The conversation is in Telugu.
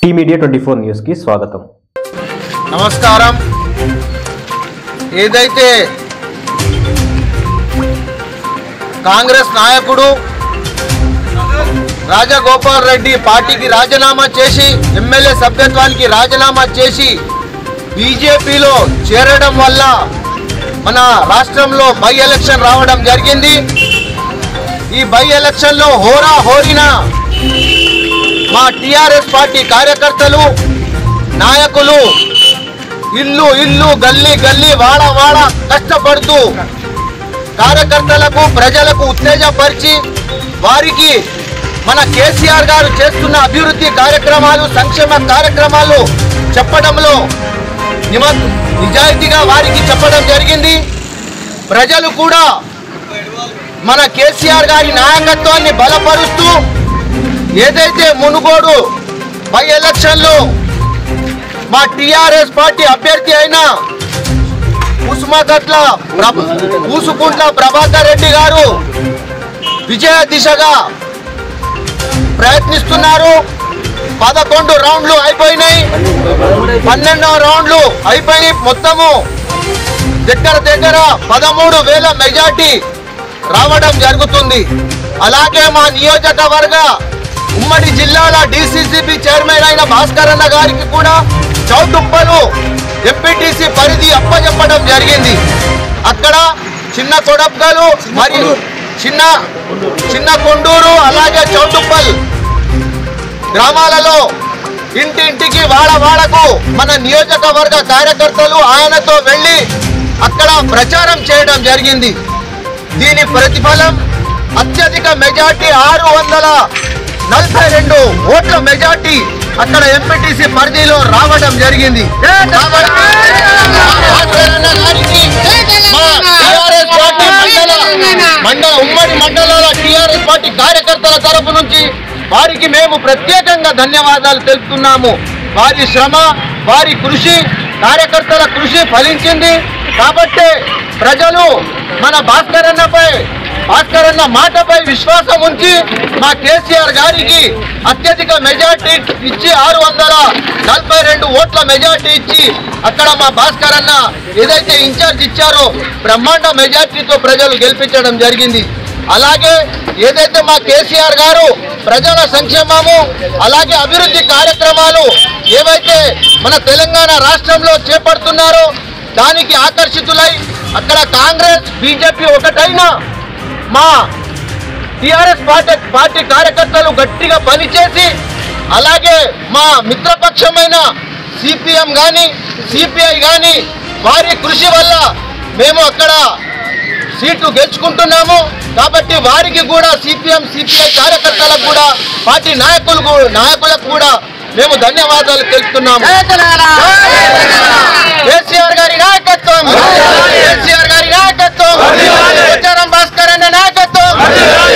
టీ మీడియా ట్వంటీ ఫోర్ న్యూస్కి స్వాగతం నమస్కారం ఏదైతే కాంగ్రెస్ నాయకుడు రాజగోపాల్ రెడ్డి పార్టీకి రాజీనామా చేసి ఎమ్మెల్యే సభ్యత్వానికి రాజీనామా చేసి బీజేపీలో చేరడం వల్ల మన రాష్ట్రంలో బై ఎలక్షన్ రావడం జరిగింది ఈ బై ఎలక్షన్లో హోరా హోరిన మా టిఆర్ఎస్ పార్టీ కార్యకర్తలు నాయకులు ఇల్లు ఇల్లు గల్లీ గల్లీ వాడ వాడ కష్టపడుతూ కార్యకర్తలకు ప్రజలకు ఉత్తేజపరిచి వారికి మన కేసీఆర్ గారు చేస్తున్న అభివృద్ధి కార్యక్రమాలు సంక్షేమ కార్యక్రమాలు చెప్పడంలో నిమ నిజాయితీగా వారికి చెప్పడం జరిగింది ప్రజలు కూడా మన కేసీఆర్ గారి నాయకత్వాన్ని బలపరుస్తూ ఏదైతే మునుగోడు బై ఎలక్షన్లో మా టిఆర్ఎస్ పార్టీ అభ్యర్థి అయిన ఉస్మాగట్ల ప్రభ- ఊసుకుంట్ల ప్రభాకర్ రెడ్డి గారు విజయ దిశగా ప్రయత్నిస్తున్నారు పదకొండు రౌండ్లు అయిపోయినాయి పన్నెండవ రౌండ్లు అయిపోయి మొత్తము దగ్గర దగ్గర పదమూడు వేల మెజార్టీ రావడం జరుగుతుంది అలాగే మా నియోజకవర్గ ఉమ్మడి జిల్లాల డిసిసిబి చైర్మన్ అయిన భాస్కర్ అన్న గారికి కూడా చౌటుప్పలు ఎంపీటీసీ పరిధి అప్పచెప్పడం జరిగింది అక్కడ చిన్న కొడప్గలు మరియు చిన్న చిన్న కొండూరు అలాగే చౌటుప్పల్ గ్రామాలలో ఇంటింటికి వాడ వాడకు మన నియోజకవర్గ కార్యకర్తలు ఆయనతో వెళ్ళి అక్కడ ప్రచారం చేయడం జరిగింది దీని ప్రతిఫలం అత్యధిక మెజార్టీ ఆరు వందల నలభై రెండు ఓట్ల మెజార్టీ అక్కడ ఎంపీటీసీ పరిధిలో రావడం జరిగింది కాబట్టి భాస్కరన్న గారికి మా TRS పార్టీ మండల మండల ఉమ్మడి మండలాల టిఆర్ఎస్ పార్టీ కార్యకర్తల తరపు నుంచి వారికి మేము ప్రత్యేకంగా ధన్యవాదాలు తెలుపుతున్నాము వారి శ్రమ వారి కృషి కార్యకర్తల కృషి ఫలించింది కాబట్టి ప్రజలు మన భాస్కర్ అన్నపై భాస్కర్ అన్న మాటపై విశ్వాసం ఉంచి మా కేసీఆర్ గారికి అత్యధిక మెజార్టీ ఇచ్చి ఆరు వందల నలభై రెండు ఓట్ల మెజార్టీ ఇచ్చి అక్కడ మా భాస్కర్ అన్న ఏదైతే ఇన్ఛార్జ్ ఇచ్చారో బ్రహ్మాండ మెజార్టీతో ప్రజలు గెలిపించడం జరిగింది అలాగే ఏదైతే మా కేసీఆర్ గారు ప్రజల సంక్షేమము అలాగే అభివృద్ధి కార్యక్రమాలు ఏవైతే మన తెలంగాణ రాష్ట్రంలో చేపడుతున్నారో దానికి ఆకర్షితులై అక్కడ కాంగ్రెస్ బీజేపీ ఒకటైనా మా టిఆర్ఎస్ పార్టీ పార్టీ కార్యకర్తలు గట్టిగా పనిచేసి అలాగే మా మిత్రపక్షమైన సిపిఎం కానీ సిపిఐ కానీ వారి కృషి వల్ల మేము అక్కడ సీటు గెలుచుకుంటున్నాము కాబట్టి వారికి కూడా సిపిఎం సిపిఐ కార్యకర్తలకు కూడా పార్టీ నాయకులు కూ- నాయకులకు కూడా మేము ధన్యవాదాలు తెలుపుతున్నాము కేసీఆర్ గారి నాయకత్వం కేసీఆర్ గారి నాయకత్వం పోచారం భాస్కర్ అన్న నాయకత్వం